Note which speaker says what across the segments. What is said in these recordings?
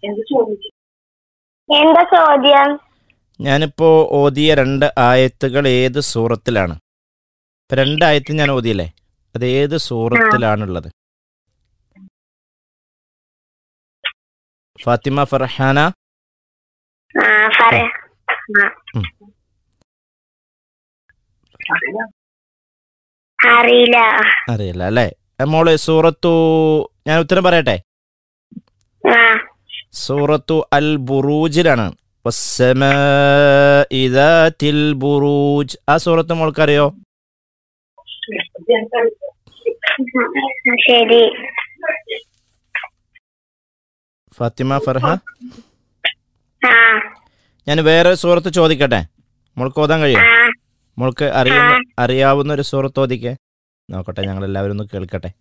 Speaker 1: എന്താ ചോദ്യം
Speaker 2: ഞാനിപ്പോ ഓതിയ രണ്ട് ആയത്തുകൾ ഏത് സൂറത്തിലാണ് ഇപ്പൊ രണ്ട് ആയത്ത് ഞാൻ ഓതിയല്ലേ അത് ഏത് സൂറത്തിലാണുള്ളത് ഫാത്തിമ ഫർഹാന
Speaker 1: ആ പറയാ
Speaker 2: ഉം.
Speaker 1: അറിയില്ല
Speaker 2: അറിയില്ല അല്ലേ ആ, മോള് സൂറത്തു ഞാൻ ഉത്തരം പറയട്ടെ
Speaker 1: ആ
Speaker 2: സൂറത്തു അൽ ബുറൂജിലാണ് വസ്സമാഇ ദാത്തിൽ ബുറൂജ് ആ സൂറത്ത് മോൾക്കറിയോ
Speaker 1: ശരി
Speaker 2: ഫാത്തിമ ഫർഹ
Speaker 1: ആ
Speaker 2: ഞാൻ വേറെ സൂറത്ത് ചോദിക്കട്ടെ മോൾക്ക് ഓതാൻ കഴിയും
Speaker 1: ആ
Speaker 2: മോൾക്ക് അറിയുന്ന അറിയാവുന്ന ഒരു സൂറത്ത് ഓദിക്കേ നോക്കട്ടെ ഞങ്ങൾ എല്ലാവരും ഒന്ന് കേൾക്കട്ടെ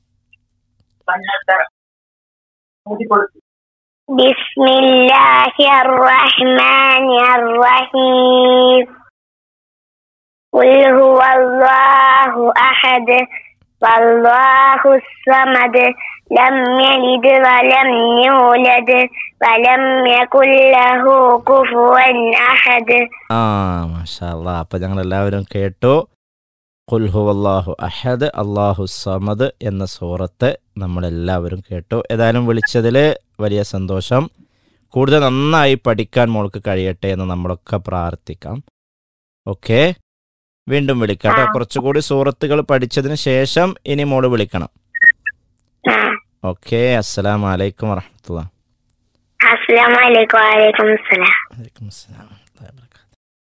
Speaker 1: بسم الله الرحمن الرحيم قل هو الله أحد والله الصمد لم يلد ولم يولد ولم يكن له كفوا أحد
Speaker 2: ആ മാഷാല്ലാ അപ്പൊ ഞങ്ങൾ എല്ലാവരും കേട്ടു കുൽഹു അള്ളാഹു അഹദ് അള്ളാഹു സമദ് എന്ന സൂറത്ത് നമ്മളെല്ലാവരും കേട്ടു ഏതായാലും വിളിച്ചതിൽ വലിയ സന്തോഷം കൂടുതൽ നന്നായി പഠിക്കാൻ മോൾക്ക് കഴിയട്ടെ എന്ന് നമ്മളൊക്കെ പ്രാർത്ഥിക്കാം ഓക്കെ വീണ്ടും വിളിക്കാം കേട്ടോ
Speaker 1: ആ.
Speaker 2: കുറച്ചുകൂടി സൂറത്തുകൾ പഠിച്ചതിന് ശേഷം ഇനി മോള് വിളിക്കണം
Speaker 1: آه.
Speaker 2: ഓക്കെ അസ്സലാം വലൈക്കും വറഹമത്തുള്ള
Speaker 1: السلام عليكم وعليكم السلام
Speaker 2: വലൈക്കും അസ്സലാം വറഹ്മത്തുള്ളാഹി വബറകാതുഹു.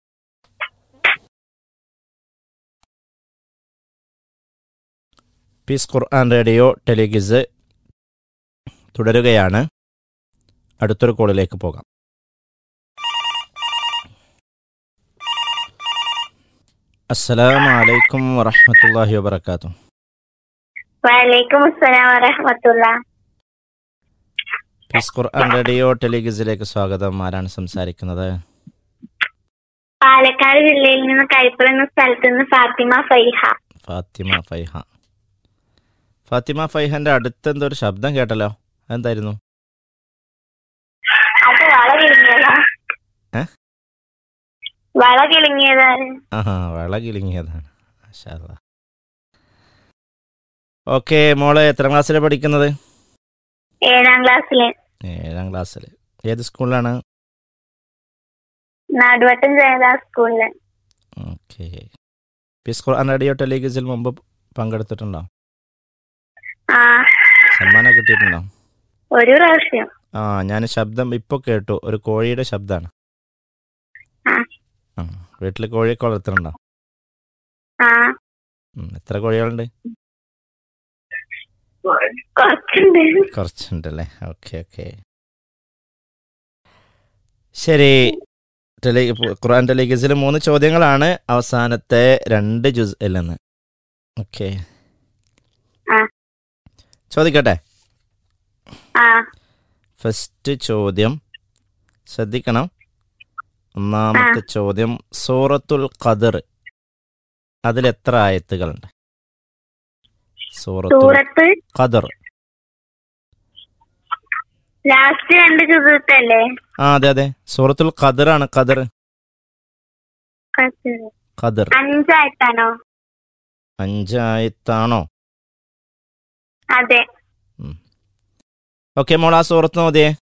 Speaker 2: പീസ് ഖുർആൻ റേഡിയോ ടെലിഗിസ് തുടരുകയാണ് അടുത്തൊരു കോളിലേക്ക് പോകാം അസ്സലാമു അലൈക്കും വറഹ്മത്തുള്ളാഹി വബറകാതുഹു
Speaker 1: وعليكم السلام ورحمة الله
Speaker 2: പീസ് ഖുർആൻ റേഡിയോ ടെലിഗിസിലേക്ക് സ്വാഗതം ആരാണ് സംസാരിക്കുന്നത്
Speaker 1: പാലക്കാട് ജില്ലയിൽ നിന്ന് കൈപ്പുറ എന്ന സ്ഥലത്ത് നിന്ന് ഫാത്തിമ ഫൈഹ
Speaker 2: ഫാത്തിമ ഫൈഹ ഫാത്തിമ ഫൈഹന്റെ അടുത്ത് എന്തോ ഒരു ശബ്ദം കേട്ടല്ലോ എന്തായിരുന്നു
Speaker 1: അത് വള കിളിങ്ങിയതാ
Speaker 2: ഏ?
Speaker 1: വള കിളിങ്ങിയതാണ്
Speaker 2: ആഹാ വള കിലുങ്ങിയതാണ് ഓക്കെ മോള് എത്രാം ക്ലാസ്സിലാണ് പഠിക്കുന്നത്
Speaker 1: ഏഴാം ക്ലാസ്സില്
Speaker 2: ഏഴാം ക്ലാസ്സിൽ ഏത് സ്കൂളിലാണ്
Speaker 1: നാടുവട്ടം ജയദാ സ്കൂളില്
Speaker 2: ഓക്കെ പീസ് ഖുർആൻ റേഡിയോ ടെലിഗിസിൽ മുമ്പ് പങ്കെടുത്തിട്ടുണ്ടോ
Speaker 1: ആ
Speaker 2: സമ്മാനം കിട്ടിയിട്ടുണ്ടോ
Speaker 1: ഒരു പ്രാവശ്യം
Speaker 2: ആ ഞാൻ ശബ്ദം ഇപ്പോൾ കേട്ടു ഒരു കോഴിയുടെ ശബ്ദമാണ്
Speaker 1: ആ.
Speaker 2: ആ വീട്ടിൽ കോഴിയൊക്കെ വളർത്തുന്നുണ്ടോ
Speaker 1: ആ
Speaker 2: ഉം, എത്ര കോഴികളുണ്ട്
Speaker 1: കുറച്ചുണ്ട്
Speaker 2: കുറച്ചുണ്ടല്ലേ ഓക്കെ ഓക്കെ ശരി ടെലി ഖുർആൻ ടെലിഗസിൽ മൂന്ന് ചോദ്യങ്ങളാണ് അവസാനത്തെ രണ്ട് ജുസ് നിന്ന് ഓക്കെ
Speaker 1: ആ.
Speaker 2: ചോദിക്കട്ടെ
Speaker 1: ആ
Speaker 2: ഫസ്റ്റ് ചോദ്യം ശ്രദ്ധിക്കണം ഒന്നാമത്തെ ചോദ്യം സൂറത്തുൽ ഖദർ അതിൽ എത്ര ആയത്തുകളുണ്ട് സൂറത്തുൽ
Speaker 1: സൂറത്ത്
Speaker 2: ഖദർ
Speaker 1: ലാസ്റ്റ് രണ്ട് ചുരുത്തല്ലേ
Speaker 2: ആ അതെ അതെ സൂറത്തുൽ ഖദറാണ് ഖദർ ഖദർ
Speaker 1: അഞ്ചായിട്ടാണോ
Speaker 2: അഞ്ചായത്താണോ
Speaker 1: അതെ
Speaker 2: ഓക്കെ മോൾ ആ സൂറത്ത് നോദിയേ